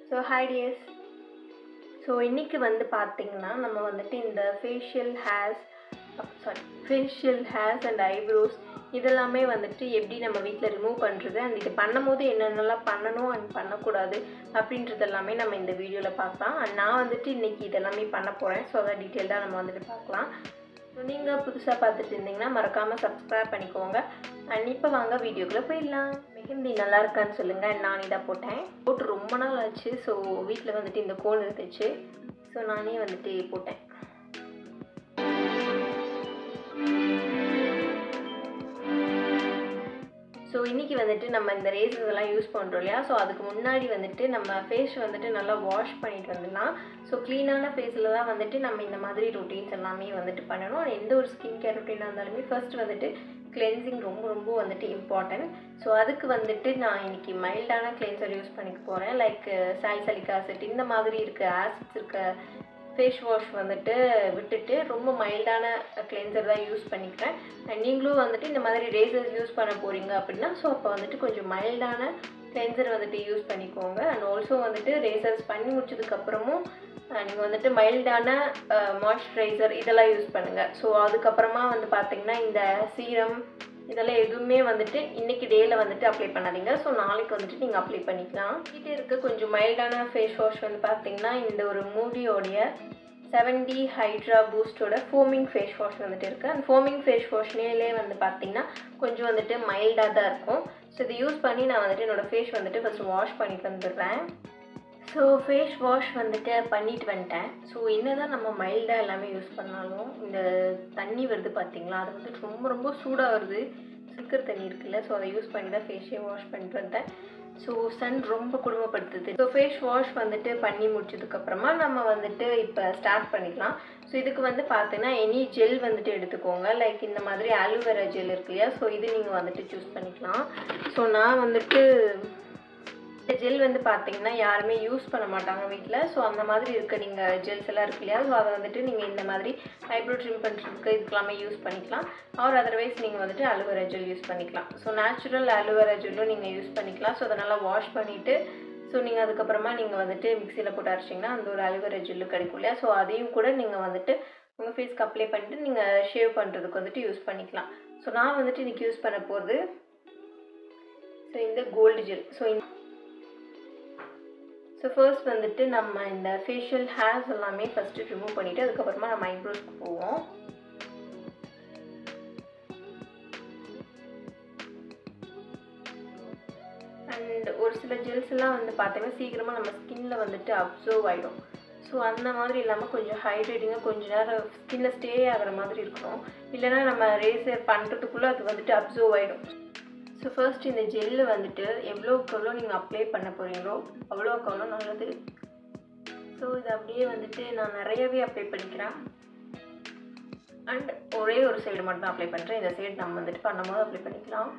so hi tears so இன்றைக்கி வந்து பார்த்தீங்கன்னா நம்ம வந்துட்டு இந்த facial hairs sorry facial hairs and eyebrows இதெல்லாமே வந்துட்டு எப்படி நம்ம வீட்டில் ரிமூவ் பண்ணுறது அண்ட் இது பண்ணும்போது என்னென்னலாம் பண்ணணும் அண்ட் பண்ணக்கூடாது அப்படின்றது எல்லாமே நம்ம இந்த வீடியோவில் பார்க்கலாம் அண்ட் நான் வந்துட்டு இன்றைக்கி இதெல்லாமே பண்ண போகிறேன் ஸோ அதை டீட்டெயில்டாக நம்ம வந்துட்டு பார்க்கலாம் ஸோ நீங்கள் புதுசாக பார்த்துட்டு இருந்தீங்கன்னா மறக்காமல் சப்ஸ்கிரைப் பண்ணிக்கோங்க அண்ட் இப்போ வாங்க வீடியோக்குள்ளே போயிடலாம் மெஹந்தி நல்லா இருக்கான்னு சொல்லுங்கள் நான் இதை போட்டேன் போட்டு ரொம்ப நாள் ஆச்சு ஸோ வீட்டில் வந்துட்டு இந்த கோல் இருந்துச்சு ஸோ நானே வந்துட்டு போட்டேன் ஸோ இன்றைக்கி வந்துட்டு நம்ம இந்த ரேசஸ் எல்லாம் யூஸ் பண்ணுறோம் இல்லையா ஸோ அதுக்கு முன்னாடி வந்துட்டு நம்ம ஃபேஸ் வந்துட்டு நல்லா வாஷ் பண்ணிட்டு வந்துடலாம் ஸோ க்ளீனான ஃபேஸில் தான் வந்துட்டு நம்ம இந்த மாதிரி ரொட்டீன்ஸ் எல்லாமே வந்துட்டு பண்ணணும் And எந்த ஒரு ஸ்கின் கேர் ரொட்டீனாக இருந்தாலுமே ஃபர்ஸ்ட் வந்துட்டு கிளென்சிங் ரொம்ப ரொம்ப வந்துட்டு இம்பார்ட்டன்ட் ஸோ அதுக்கு வந்துட்டு நான் இன்னைக்கு மைல்டான கிளென்சர் யூஸ் பண்ணிக்க போகிறேன் லைக் சால்சலிக் ஆசிட் இந்த மாதிரி இருக்க ஆசிட்ஸ் இருக்க ஃபேஸ் வாஷ் வந்துட்டு விட்டுட்டு ரொம்ப மைல்டான கிளென்சர் தான் யூஸ் பண்ணிக்கிறேன் அண்ட் நீங்களும் வந்துட்டு இந்த மாதிரி ரேசர்ஸ் யூஸ் பண்ண போகிறீங்க அப்படின்னா ஸோ அப்போ வந்துட்டு கொஞ்சம் மைல்டான கிளென்சர் வந்துட்டு யூஸ் பண்ணிக்கோங்க அண்ட் ஆல்சோ வந்துட்டு ரேசர்ஸ் பண்ணி முடிச்சதுக்கப்புறமும் நீங்கள் வந்துட்டு மைல்டான மாய்ஸ்சரைசர் இதெல்லாம் யூஸ் பண்ணுங்கள் ஸோ அதுக்கப்புறமா வந்து பார்த்தீங்கன்னா இந்த சீரம் இதெல்லாம் எதுவுமே வந்துட்டு இன்னைக்கு டேயில் வந்துட்டு அப்ளை பண்ணாதீங்க ஸோ நாளைக்கு வந்துட்டு நீங்கள் அப்ளை பண்ணிக்கலாம் வீட்டு இருக்க கொஞ்சம் மைல்டான ஃபேஸ் வாஷ் வந்து பார்த்தீங்கன்னா இந்த ஒரு மூடியோடைய செவன் டி ஹைட்ரா பூஸ்டோட ஃபோமிங் ஃபேஸ் வாஷ் வந்துட்டு இருக்குது அந்த ஃபோமிங் ஃபேஸ் வாஷ்னேலே வந்து பார்த்தீங்கன்னா கொஞ்சம் வந்துட்டு மைல்டாக தான் இருக்கும் ஸோ இது யூஸ் பண்ணி நான் வந்துட்டு என்னோடய ஃபேஸ் வந்துட்டு ஃபஸ்ட்டு வாஷ் பண்ணிட்டு வந்துடுறேன் ஸோ ஃபேஸ் வாஷ் வந்துட்டு பண்ணிட்டு வந்துட்டேன் ஸோ என்ன தான் நம்ம மைல்டாக எல்லாமே யூஸ் பண்ணாலும் இந்த தண்ணி வருது பார்த்தீங்களா அது வந்துட்டு ரொம்ப ரொம்ப சூடாக வருது சிக்கிற தண்ணி இருக்குல்ல ஸோ அதை யூஸ் பண்ணி தான் ஃபேஸே வாஷ் பண்ணிட்டு வந்துட்டேன் ஸோ சன் ரொம்ப குடும்பப்படுத்துது ஸோ ஃபேஸ் வாஷ் வந்துட்டு பண்ணி முடிச்சதுக்கப்புறமா நம்ம வந்துட்டு இப்போ ஸ்டார்ட் பண்ணிக்கலாம் ஸோ இதுக்கு வந்து பார்த்தீங்கன்னா எனி ஜெல் வந்துட்டு எடுத்துக்கோங்க லைக் இந்த மாதிரி ஆலோவேரா ஜெல் இருக்கு இல்லையா ஸோ இது நீங்கள் வந்துட்டு சூஸ் பண்ணிக்கலாம் ஸோ நான் வந்துட்டு இந்த ஜெல் வந்து பார்த்தீங்கன்னா யாருமே யூஸ் பண்ண மாட்டாங்க வீட்டில் ஸோ அந்த மாதிரி இருக்க நீங்கள் ஜெல்ஸ் எல்லாம் இருக்கு இல்லையா ஸோ அதை வந்துட்டு நீங்கள் இந்த மாதிரி ஐப்ரோ ட்ரிம் பண்ணுறதுக்கு இதுக்கெல்லாமே யூஸ் பண்ணிக்கலாம் ஆர் அதர்வைஸ் நீங்கள் வந்துட்டு அலுவேரா ஜெல் யூஸ் பண்ணிக்கலாம் ஸோ நேச்சுரல் அலுவேரா ஜெல்லும் நீங்கள் யூஸ் பண்ணிக்கலாம் ஸோ அதை நல்லா வாஷ் பண்ணிவிட்டு ஸோ நீங்கள் அதுக்கப்புறமா நீங்கள் வந்துட்டு மிக்சியில் போட்டு அரைச்சிங்கன்னா அந்த ஒரு அலுவேரா ஜெல்லு கிடைக்கும் இல்லையா ஸோ அதையும் கூட நீங்கள் வந்துட்டு உங்கள் ஃபேஸ்க்கு அப்ளை பண்ணிட்டு நீங்கள் ஷேவ் பண்ணுறதுக்கு வந்துட்டு யூஸ் பண்ணிக்கலாம் ஸோ நான் வந்துட்டு இன்றைக்கி யூஸ் பண்ண போகிறது ஸோ இந்த கோல்டு ஜெல் ஸோ இந்த ஸோ ஃபர்ஸ்ட் வந்துட்டு நம்ம இந்த ஃபேஷியல் ஹேர்ஸ் எல்லாமே ஃபஸ்ட்டு ரிமூவ் பண்ணிவிட்டு அதுக்கப்புறமா நம்ம ஐப்ரோஸ்க்கு போவோம் அண்ட் ஒரு சில ஜெல்ஸ் எல்லாம் வந்து பார்த்தீங்கன்னா சீக்கிரமாக நம்ம ஸ்கின்ல வந்துட்டு அப்சர்வ் ஆகிடும் ஸோ அந்த மாதிரி இல்லாமல் கொஞ்சம் ஹைட்ரேட்டிங்காக கொஞ்ச நேரம் ஸ்கின்ல ஸ்டே ஆகிற மாதிரி இருக்கணும் இல்லைன்னா நம்ம ரேசர் பண்ணுறதுக்குள்ளே அது வந்துட்டு அப்சர்வ் ஆகிடும் ஸோ ஃபர்ஸ்ட் இந்த ஜெல்லு வந்துட்டு எவ்வளோக்கு எவ்வளோ நீங்கள் அப்ளை பண்ண போகிறீங்களோ அவ்வளோக்கு அவ்வளோ நல்லது ஸோ இது அப்படியே வந்துட்டு நான் நிறையவே அப்ளை பண்ணிக்கிறேன் அண்ட் ஒரே ஒரு சைடு மட்டும் தான் அப்ளை பண்ணுறேன் இந்த சைடு நம்ம வந்துட்டு பண்ணும்போது அப்ளை பண்ணிக்கலாம்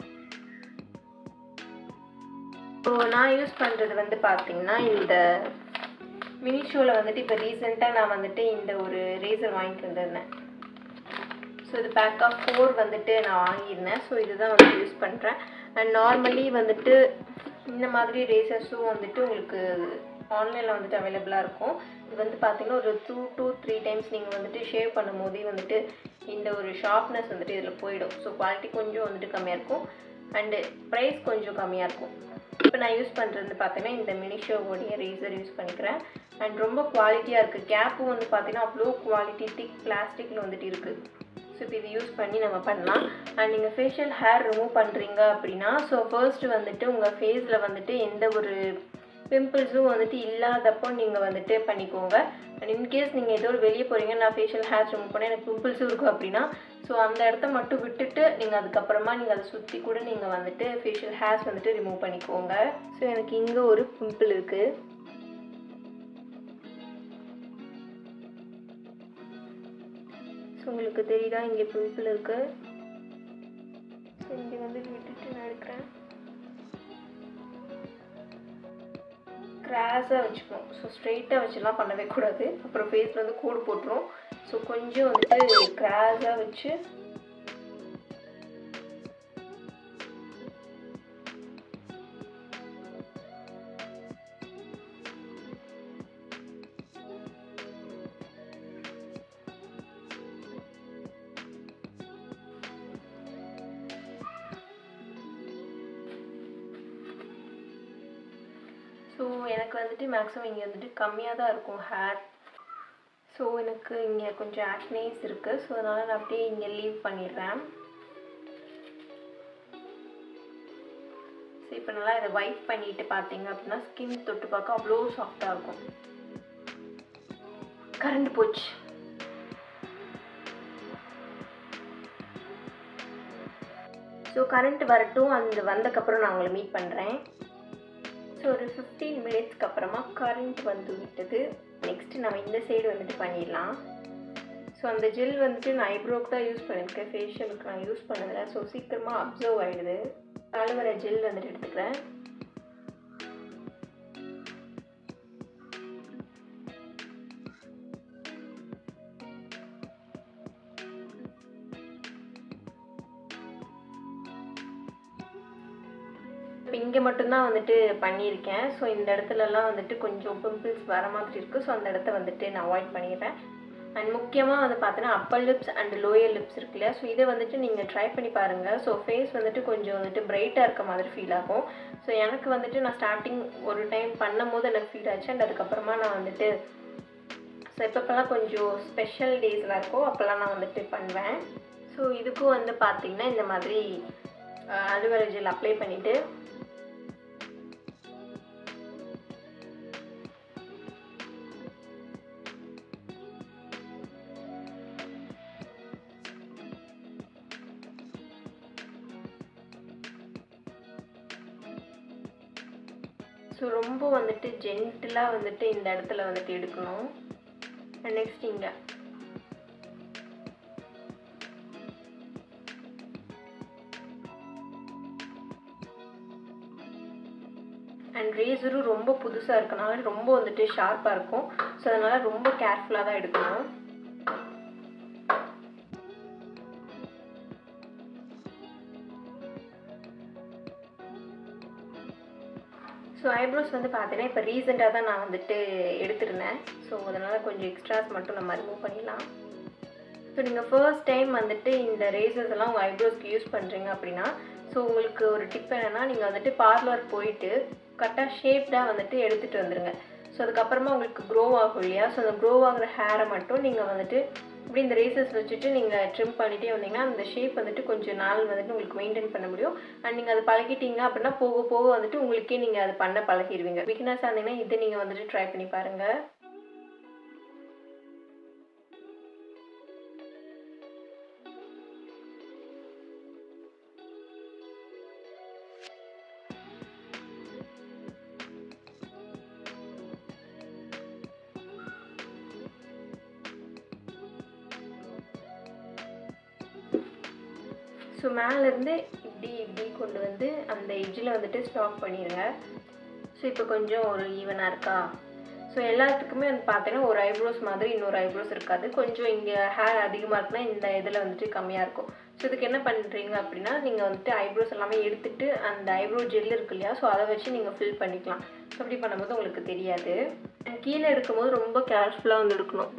ஸோ நான் யூஸ் பண்ணுறது வந்து பார்த்தீங்கன்னா இந்த மினிஷோவில் வந்துட்டு இப்போ ரீசெண்டாக நான் வந்துட்டு இந்த ஒரு ரேசர் வாங்கிட்டு வந்திருந்தேன் ஸோ இது பேக் ஆஃப் ஃபோர் வந்துட்டு நான் வாங்கியிருந்தேன் ஸோ இதுதான் வந்து யூஸ் பண்ணுறேன் அண்ட் நார்மலி வந்துட்டு இந்த மாதிரி ரேசர்ஸும் வந்துட்டு உங்களுக்கு ஆன்லைனில் வந்துட்டு அவைலபிளாக இருக்கும் இது வந்து பார்த்தீங்கன்னா ஒரு டூ டூ த்ரீ டைம்ஸ் நீங்கள் வந்துட்டு ஷேவ் பண்ணும் போதே வந்துட்டு இந்த ஒரு ஷார்ப்னஸ் வந்துட்டு இதில் போயிடும் ஸோ குவாலிட்டி கொஞ்சம் வந்துட்டு கம்மியாக இருக்கும் அண்டு ப்ரைஸ் கொஞ்சம் கம்மியாக இருக்கும் இப்போ நான் யூஸ் பண்ணுறது பார்த்தீங்கன்னா இந்த மினிஷோவோடைய ரேசர் யூஸ் பண்ணிக்கிறேன் அண்ட் ரொம்ப குவாலிட்டியாக இருக்குது கேப்பும் வந்து பார்த்தீங்கன்னா அவ்வளோ குவாலிட்டி திக் பிளாஸ்டிக்கில் வந்துட்டு இருக்குது ஸோ இப்போ இது யூஸ் பண்ணி நம்ம பண்ணலாம் அண்ட் நீங்கள் ஃபேஷியல் ஹேர் ரிமூவ் பண்ணுறீங்க அப்படின்னா ஸோ ஃபர்ஸ்ட்டு வந்துட்டு உங்கள் ஃபேஸில் வந்துட்டு எந்த ஒரு பிம்பிள்ஸும் வந்துட்டு இல்லாதப்போ நீங்கள் வந்துட்டு பண்ணிக்கோங்க அண்ட் இன்கேஸ் நீங்கள் ஏதோ ஒரு வெளியே போகிறீங்க நான் ஃபேஷியல் ஹேர்ஸ் ரிமூவ் பண்ணேன் எனக்கு பிம்பிள்ஸும் இருக்கும் அப்படின்னா ஸோ அந்த இடத்த மட்டும் விட்டுட்டு நீங்கள் அதுக்கப்புறமா நீங்கள் அதை சுற்றி கூட நீங்கள் வந்துட்டு ஃபேஷியல் ஹேர்ஸ் வந்துட்டு ரிமூவ் பண்ணிக்கோங்க ஸோ எனக்கு இங்கே ஒரு பிம்பிள் இருக்குது ஸோ உங்களுக்கு தெரியுதா இங்கே பிம்பிள் இருக்குது ஸோ இங்கே வந்து விட்டுட்டு நான் எடுக்கிறேன் கிராஸாக வச்சுக்கணும் ஸோ ஸ்ட்ரெயிட்டாக வச்சுலாம் பண்ணவே கூடாது அப்புறம் ஃபேஸில் வந்து கோடு போட்டுரும் ஸோ கொஞ்சம் வந்துட்டு கிராஸாக வச்சு ஸோ எனக்கு வந்துட்டு மேக்ஸிமம் இங்கே வந்துட்டு கம்மியாக தான் இருக்கும் ஹேர் ஸோ எனக்கு இங்கே கொஞ்சம் ஆக்னேஸ் இருக்குது ஸோ அதனால் நான் அப்படியே இங்கே லீவ் பண்ணிடுறேன் ஸோ இப்போ நல்லா இதை வைப் பண்ணிட்டு பார்த்தீங்க அப்படின்னா ஸ்கின் தொட்டு பார்க்க அவ்வளோ சாஃப்டாக இருக்கும் கரண்ட் போச்சு ஸோ கரண்ட் வரட்டும் அந்த வந்தக்கப்புறம் நான் உங்களை மீட் பண்ணுறேன் ஸோ ஒரு ஃபிஃப்டீன் மினிட்ஸ்க்கு அப்புறமா கரண்ட் வந்து விட்டது நெக்ஸ்ட்டு நம்ம இந்த சைடு வந்துட்டு பண்ணிடலாம் ஸோ அந்த ஜெல் வந்துட்டு நான் ஐப்ரோக்கு தான் யூஸ் பண்ணியிருக்கேன் ஃபேஷியலுக்கு நான் யூஸ் பண்ணதில்ல ஸோ சீக்கிரமாக அப்சர்வ் ஆகிடுது அலுவர ஜெல் வந்துட்டு எடுத்துக்கிறேன் இப்போ இங்கே மட்டும்தான் வந்துட்டு பண்ணியிருக்கேன் ஸோ இந்த இடத்துலலாம் வந்துட்டு கொஞ்சம் பிம்பிள்ஸ் வர மாதிரி இருக்குது ஸோ அந்த இடத்த வந்துட்டு நான் அவாய்ட் பண்ணிடுறேன் அண்ட் முக்கியமாக வந்து பார்த்தீங்கன்னா upper lips and lower lips இருக்கு இல்லையா ஸோ இதை வந்துட்டு நீங்கள் ட்ரை பண்ணி பாருங்கள் ஸோ ஃபேஸ் வந்துட்டு கொஞ்சம் வந்துட்டு பிரைட்டாக இருக்க மாதிரி ஃபீல் ஆகும் ஸோ எனக்கு வந்துட்டு நான் ஸ்டார்டிங் ஒரு டைம் பண்ணும் போது எனக்கு ஃபீல் ஆச்சு அண்ட் அதுக்கப்புறமா நான் வந்துட்டு ஸோ எப்பப்பெல்லாம் கொஞ்சம் ஸ்பெஷல் டேஸ்லாம் இருக்கோ அப்போல்லாம் நான் வந்துட்டு பண்ணுவேன் ஸோ இதுக்கும் வந்து பார்த்திங்கன்னா இந்த மாதிரி அலுவலை ஜெல் அப்ளை பண்ணிவிட்டு ஸோ ரொம்ப வந்துட்டு ஜென்டிலாக வந்துட்டு இந்த இடத்துல வந்துட்டு எடுக்கணும் நெக்ஸ்ட் இங்கே அண்ட் ரேசரும் ரொம்ப புதுசாக இருக்கனால ரொம்ப வந்துட்டு ஷார்ப்பாக இருக்கும் ஸோ அதனால் ரொம்ப கேர்ஃபுல்லாக தான் எடுக்கணும் ஸோ ஐப்ரோஸ் வந்து பார்த்தீங்கன்னா இப்போ ரீசெண்டாக தான் நான் வந்துட்டு எடுத்திருந்தேன் ஸோ அதனால் கொஞ்சம் எக்ஸ்ட்ராஸ் மட்டும் நம்ம ரிமூவ் பண்ணிடலாம் ஸோ நீங்கள் ஃபர்ஸ்ட் டைம் வந்துட்டு இந்த ரேசர்ஸ் எல்லாம் உங்கள் ஐப்ரோஸ்க்கு யூஸ் பண்ணுறீங்க அப்படின்னா ஸோ உங்களுக்கு ஒரு டிப் என்னென்னா நீங்கள் வந்துட்டு பார்லர் போயிட்டு கரெக்டாக ஷேப்டாக வந்துட்டு எடுத்துகிட்டு வந்துடுங்க ஸோ அதுக்கப்புறமா உங்களுக்கு க்ரோ ஆகும் இல்லையா ஸோ அந்த க்ரோ ஆகிற ஹேரை மட்டும் நீங்கள் வந்துட்டு இப்படி இந்த ரேசஸ் வச்சுட்டு நீங்கள் ட்ரிம் பண்ணிகிட்டே வந்தீங்கன்னா அந்த ஷேப் வந்துட்டு கொஞ்சம் நாள் வந்துட்டு உங்களுக்கு மெயின்டைன் பண்ண முடியும் அண்ட் நீங்கள் அது பழகிட்டீங்க அப்படின்னா போக போக வந்துட்டு உங்களுக்கே நீங்கள் அது பண்ண பழகிடுவீங்க பிகினர்ஸாக இருந்தீங்கன்னா இதை நீங்கள் வந்துட்டு ட்ரை பண்ணி பாருங்கள் ஸோ மேலேருந்து இப்படி இப்படி கொண்டு வந்து அந்த எட்ஜில் வந்துட்டு ஸ்டாப் பண்ணிடுங்க ஸோ இப்போ கொஞ்சம் ஒரு ஈவனாக இருக்கா ஸோ எல்லாத்துக்குமே வந்து பார்த்தீங்கன்னா ஒரு ஐப்ரோஸ் மாதிரி இன்னொரு ஐப்ரோஸ் இருக்காது கொஞ்சம் இங்கே ஹேர் அதிகமாக இருக்குன்னா இந்த இதில் வந்துட்டு கம்மியாக இருக்கும் ஸோ இதுக்கு என்ன பண்ணுறீங்க அப்படின்னா நீங்கள் வந்துட்டு ஐப்ரோஸ் எல்லாமே எடுத்துட்டு அந்த ஐப்ரோ ஜெல் இருக்கு இல்லையா ஸோ அதை வச்சு நீங்கள் ஃபில் பண்ணிக்கலாம் ஸோ அப்படி பண்ணும்போது உங்களுக்கு தெரியாது கீழே எடுக்கும்போது ரொம்ப கேர்ஃபுல்லாக வந்து எடுக்கணும்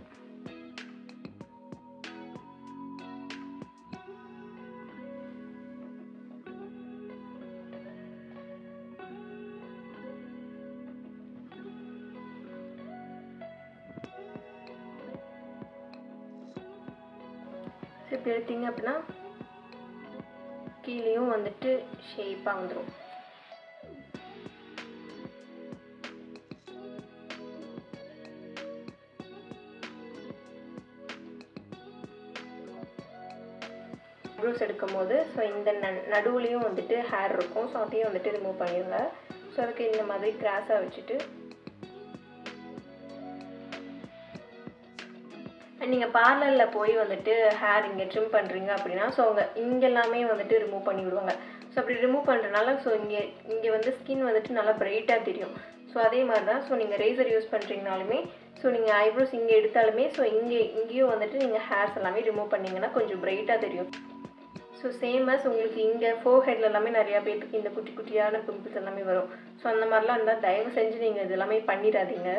ஸோ இப்போ எடுத்தீங்க அப்படின்னா கீழேயும் வந்துட்டு ஷேப்பாக வந்துடும் ஐப்ரோஸ் எடுக்கும் போது ஸோ இந்த ந நடுவுலையும் வந்துட்டு ஹேர் இருக்கும் ஸோ அதையும் வந்துட்டு ரிமூவ் பண்ணிடுங்க ஸோ அதுக்கு இந்த மாதிரி கிராஸாக வச்சுட்டு நீங்கள் பார்லரில் போய் வந்துட்டு ஹேர் இங்கே ட்ரிம் பண்ணுறீங்க அப்படின்னா ஸோ அவங்க இங்கெல்லாமே வந்துட்டு ரிமூவ் பண்ணி விடுவாங்க ஸோ அப்படி ரிமூவ் பண்ணுறதுனால ஸோ இங்கே இங்கே வந்து ஸ்கின் வந்துட்டு நல்லா பிரைட்டாக தெரியும் ஸோ அதே மாதிரி தான் ஸோ நீங்கள் ரேசர் யூஸ் பண்ணுறீங்கனாலுமே ஸோ நீங்கள் ஐப்ரோஸ் இங்கே எடுத்தாலுமே ஸோ இங்கே இங்கேயும் வந்துட்டு நீங்கள் ஹேர்ஸ் எல்லாமே ரிமூவ் பண்ணிங்கன்னா கொஞ்சம் பிரைட்டாக தெரியும் ஸோ சேமஸ் உங்களுக்கு இங்கே ஃபோர் ஹெட்ல எல்லாமே நிறையா பேருக்கு இந்த குட்டி குட்டியான பிம்பிள்ஸ் எல்லாமே வரும் ஸோ அந்த மாதிரிலாம் இருந்தால் தயவு செஞ்சு நீங்கள் இது எல்லாமே பண்ணிடாதீங்க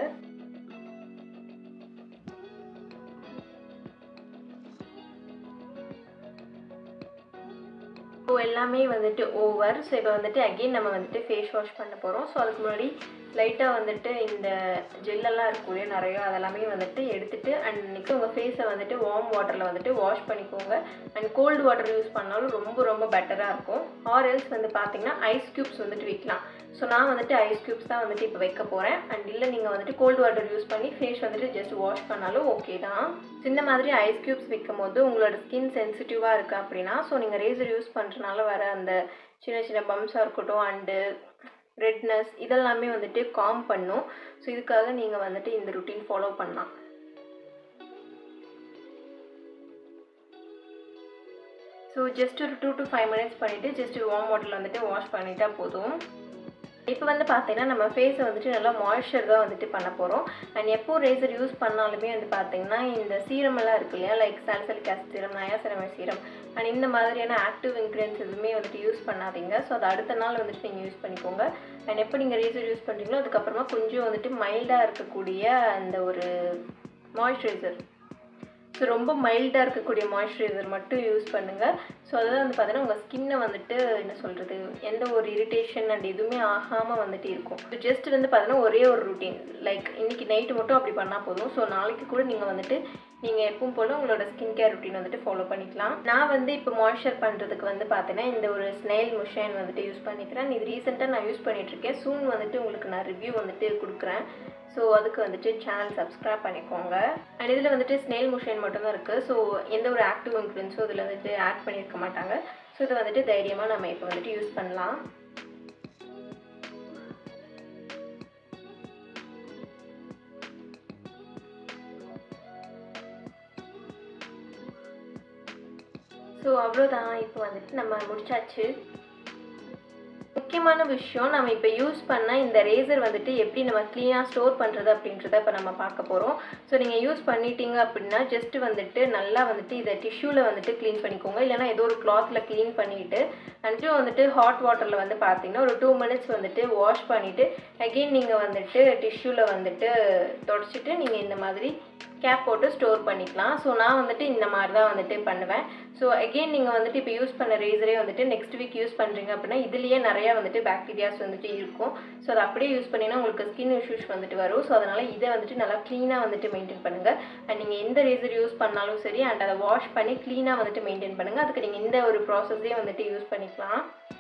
ஸோ எல்லாமே வந்துட்டு ஓவர் ஸோ இப்போ வந்துட்டு அகெயின் நம்ம வந்துட்டு ஃபேஸ் வாஷ் பண்ண போகிறோம் ஸோ அதுக்கு முன்னாடி லைட்டாக வந்துட்டு இந்த ஜெல்லெல்லாம் இருக்கும் இல்லையா நிறையா அதெல்லாமே வந்துட்டு எடுத்துட்டு அண்ட் நெக்ஸ்ட் உங்கள் ஃபேஸை வந்துட்டு வார்ம் வாட்டரில் வந்துட்டு வாஷ் பண்ணிக்கோங்க அண்ட் கோல்டு வாட்டர் யூஸ் பண்ணாலும் ரொம்ப ரொம்ப பெட்டராக இருக்கும் ஆர் எல்ஸ் வந்து பார்த்தீங்கன்னா ஐஸ் க்யூப்ஸ் வந்துட்டு வைக்கலாம் ஸோ நான் வந்துட்டு ஐஸ் க்யூப்ஸ் தான் வந்துட்டு இப்போ வைக்க போகிறேன் அண்ட் இல்லை நீங்கள் வந்துட்டு கோல்டு வாட்டர் யூஸ் பண்ணி ஃபேஸ் வந்துட்டு ஜஸ்ட் வாஷ் பண்ணாலும் ஓகே தான் இந்த மாதிரி ஐஸ் க்யூப்ஸ் வைக்கும் போது உங்களோட ஸ்கின் சென்சிட்டிவாக இருக்குது அப்படின்னா ஸோ நீங்கள் ரேசர் யூஸ் பண்ணுறதுனால வர அந்த சின்ன சின்ன பம்ப்ஸாக இருக்கட்டும் அண்டு ரெட்னஸ் இதெல்லாமே வந்துட்டு காம் பண்ணும் ஸோ இதுக்காக நீங்கள் வந்துட்டு இந்த ருட்டீன் ஃபாலோ பண்ணலாம் ஸோ ஜஸ்ட் ஒரு டூ டு ஃபைவ் மினிட்ஸ் பண்ணிவிட்டு ஜஸ்ட் வார்ம் வாட்டரில் வந்துட்டு வாஷ் பண்ணிட்டா போதும் இப்போ வந்து பார்த்தீங்கன்னா நம்ம ஃபேஸை வந்துட்டு நல்லா மாய்ஸ்சர் தான் வந்துட்டு பண்ண போகிறோம் அண்ட் எப்போ ரேசர் யூஸ் பண்ணாலுமே வந்து பார்த்தீங்கன்னா இந்த சீரமெல்லாம் இருக்கு இல்லையா லைக் சால்சலிக் ஆசிட் சீரம் நயாசரமை சீரம் அண்ட் இந்த மாதிரியான ஆக்டிவ் இன்க்ரீடியன்ஸ் எதுவுமே வந்துட்டு யூஸ் பண்ணாதீங்க ஸோ அது அடுத்த நாள் வந்துட்டு நீங்கள் யூஸ் பண்ணிக்கோங்க அண்ட் எப்போ நீங்கள் ரேசர் யூஸ் பண்ணுறீங்களோ அதுக்கப்புறமா கொஞ்சம் வந்துட்டு மைல்டாக இருக்கக்கூடிய அந்த ஒரு மாய்ஸ்சரைசர் ஸோ ரொம்ப மைல்டாக இருக்கக்கூடிய மாய்ஸ்சரைசர் மட்டும் யூஸ் பண்ணுங்கள் ஸோ அதுதான் வந்து பார்த்தீங்கன்னா உங்கள் ஸ்கின்னை வந்துட்டு என்ன சொல்கிறது எந்த ஒரு இரிட்டேஷன் அண்ட் எதுவுமே ஆகாமல் வந்துட்டு இருக்கும் ஸோ ஜஸ்ட் வந்து பார்த்தீங்கன்னா ஒரே ஒரு ருட்டீன் லைக் இன்றைக்கி நைட்டு மட்டும் அப்படி பண்ணால் போதும் ஸோ நாளைக்கு கூட நீங்கள் வந்துட்டு நீங்கள் எப்பவும் போல் உங்களோட ஸ்கின் கேர் ருட்டீன் வந்துட்டு ஃபாலோ பண்ணிக்கலாம் நான் வந்து இப்போ மாய்ஸ்சர் பண்ணுறதுக்கு வந்து பார்த்தீங்கன்னா இந்த ஒரு ஸ்னெயில் முஷைன் வந்துட்டு யூஸ் பண்ணிக்கிறேன் இது ரீசெண்டாக நான் யூஸ் பண்ணிகிட்ருக்கேன் சூன் வந்துட்டு உங்களுக்கு நான் ரிவ்யூ வந்துட்டு கொடுக்குறேன் ஸோ அதுக்கு வந்துட்டு சேனல் சப்ஸ்கிரைப் பண்ணிக்கோங்க அண்ட் இதில் வந்துட்டு ஸ்னெயில் முஷைன் மட்டும்தான் இருக்குது ஸோ எந்த ஒரு ஆக்டிவ் இன்க்ரீடியன்ஸும் இதில் வந்துட்டு ஆட் பண்ணியிருக்க மாட்டாங்க ஸோ இதை வந்துட்டு தைரியமாக நம்ம இப்போ வந்துட்டு யூஸ் பண்ணலாம் ஸோ அவ்வளோதான் இப்போ வந்துட்டு நம்ம முடிச்சாச்சு முக்கியமான விஷயம் நம்ம இப்போ யூஸ் பண்ண இந்த ரேசர் வந்துட்டு எப்படி நம்ம க்ளீனாக ஸ்டோர் பண்ணுறது அப்படின்றத இப்போ நம்ம பார்க்க போகிறோம் ஸோ நீங்கள் யூஸ் பண்ணிட்டீங்க அப்படின்னா ஜஸ்ட் வந்துட்டு நல்லா வந்துட்டு இதை டிஷ்யூவில் வந்துட்டு க்ளீன் பண்ணிக்கோங்க இல்லைனா ஏதோ ஒரு கிளாத்தில் க்ளீன் பண்ணிவிட்டு அன்றும் வந்துட்டு ஹாட் வாட்டரில் வந்து பார்த்தீங்கன்னா ஒரு டூ மினிட்ஸ் வந்துட்டு வாஷ் பண்ணிவிட்டு அகெயின் நீங்கள் வந்துட்டு டிஷ்யூவில் வந்துட்டு தொடச்சிட்டு நீங்கள் இந்த மாதிரி கேப் போட்டு ஸ்டோர் பண்ணிக்கலாம் ஸோ நான் வந்துட்டு இந்த மாதிரி தான் வந்துட்டு பண்ணுவேன் ஸோ அகெயின் நீங்கள் வந்துட்டு இப்போ யூஸ் பண்ண ரேசரே வந்துட்டு நெக்ஸ்ட் வீக் யூஸ் பண்ணுறீங்க அப்படின்னா இதுலேயே நிறையா வந்துட்டு பாக்டீரியாஸ் வந்துட்டு இருக்கும் ஸோ அதை அப்படியே யூஸ் பண்ணிங்கன்னா உங்களுக்கு ஸ்கின் இஷ்யூஸ் வந்துட்டு வரும் ஸோ அதனால் இதை வந்துட்டு நல்லா க்ளீனாக வந்துட்டு மெயின்டைன் பண்ணுங்கள் அண்ட் நீங்கள் எந்த ரேசர் யூஸ் பண்ணாலும் சரி அண்ட் அதை வாஷ் பண்ணி க்ளீனாக வந்துட்டு மெயின்டைன் பண்ணுங்கள் அதுக்கு நீங்கள் இந்த ஒரு ப்ராசஸே வந்துட்டு யூஸ் பண்ணிக்கலாம்